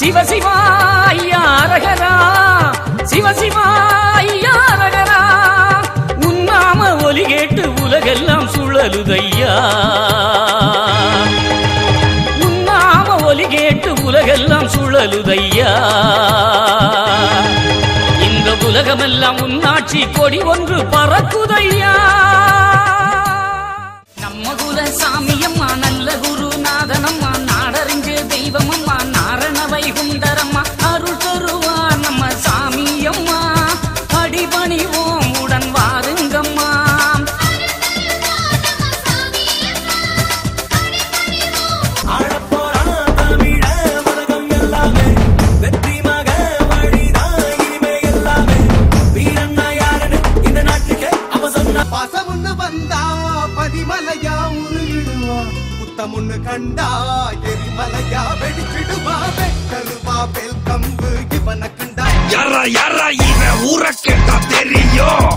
சிவசிவாய்யாரகரா சிவசிவாய்யாரகரா உன்னாம ஒலி கேட்டு உலகெல்லாம் சுழலுதையா உன்னாம ஒலி கேட்டு உலகெல்லாம் சுழலுதையா இந்த உலகமெல்லாம் உன்னாட்சி கொடி ஒன்று பறக்குதையா நம்ம குல சாமியம்மா நல்ல குருநாதனம்மா நாடறிஞ்ச தெய்வமம்மா நாரண வைகுண்டரம்மா அருள் தருவா நம்ம சாமியம்மா அடிபணிவோம் உடன் வாருங்கம்மா ஆழப்போறான் தமிழ உலகம் எல்லாமே வெற்றி மக வழிதான் இனிமே எல்லாமே வீரண்ணா யாருன்னு இந்த நாட்டுக்கு அவன் சொன்ன பசமுன்னு வந்தா பதிமலையா உருகிடுவா புத்தமுன்னு கண்டா எரிமலையா வெடிச்சிடுவா வெட்டருவா பெல் கம்பு இவனை கண்டா யாரா யாரா இவன் ஊரை கேட்டா தெரியும்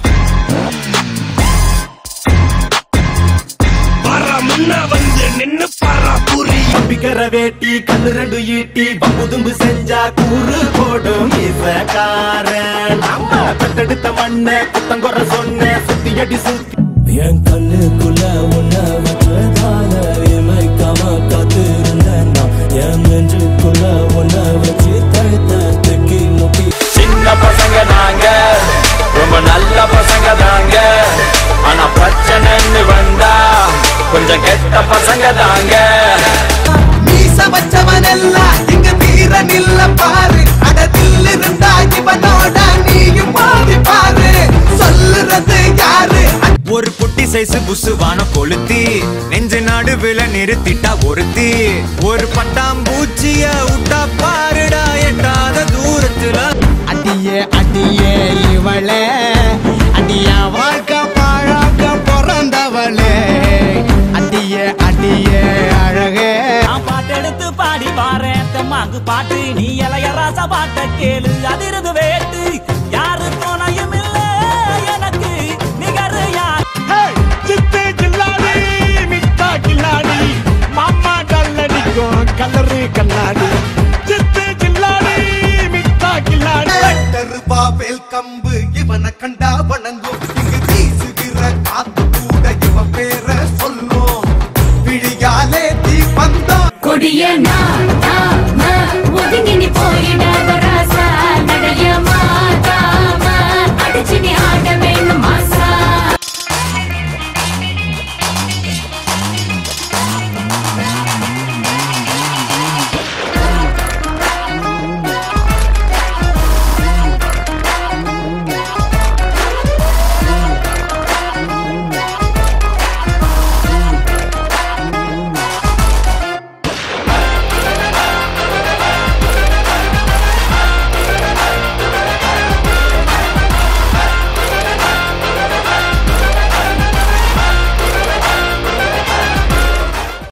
வர முன்ன வந்து நின்னு பாரா புரியும் தப்பிக்கிற வேட்டி கண்ணு ரெண்டு ஈட்டி பம்புதும்பு செஞ்சா கூறு போடும் இசக்காரன் நம்ம தத்தெடுத்த மண்ண குத்தங்குற சொன்ன சுத்தி அடி சுத்தி என் கண்ணுக்குள்ள உன்ன வச்சதால இமைக்காம காத்திருந்தேன் நான் என் நெஞ்சுக்குள்ள உன்ன வச்சு தழுத்தத்துக்கு முட்டி சின்ன பசங்க நாங்க ரொம்ப நல்ல பசங்க தாங்க ஆனா பிரச்சனைன்னு வந்தா கொஞ்சம் கெட்ட பசங்க தாங்க மீச வச்சவனெல்லாம் இங்க வீரன் இல்ல பாரு அடத்தில் இருந்தா இவனோட நீயும் பாதி பாரு சொல்லுறது யாரு ஒரு புட்டி சைஸ் புசுவான கொளுத்தி நெஞ்ச நடுவுல நிறுத்திட்டா ஒருத்தி ஒரு பட்டாம்பூச்சிய விட்டா பாருடா எட்டாத தூரத்துல அடியே அடியே இவளே அடியா வாழ்க்கை பாழாக்க பிறந்தவளே அடியே அடியே அழகே நான் பாட்டெடுத்து பாடி பாறேன் தெம்மாங்கு பாட்டு நீ இளைய ராசா பாட்ட கேளு அதிரது வேட்டு யாரு துணையும் இல்ல எனக்கு நிகர் யார் சித்து கில்லாடி மிட்டா கில்லாடி மாமா கல்லடிக்கும் கலரு கண்ணாடி சித்து கில்லாடி மிட்டா கில்லாடி வெட்டருவா பெல் கம்பு இவனை கண்டா வணங்கும் இங்கு வீசுகிற காத்து கூட இவன் பேர சொல்லும் விழியாலே தீ வந்தோம் கொடிய நான்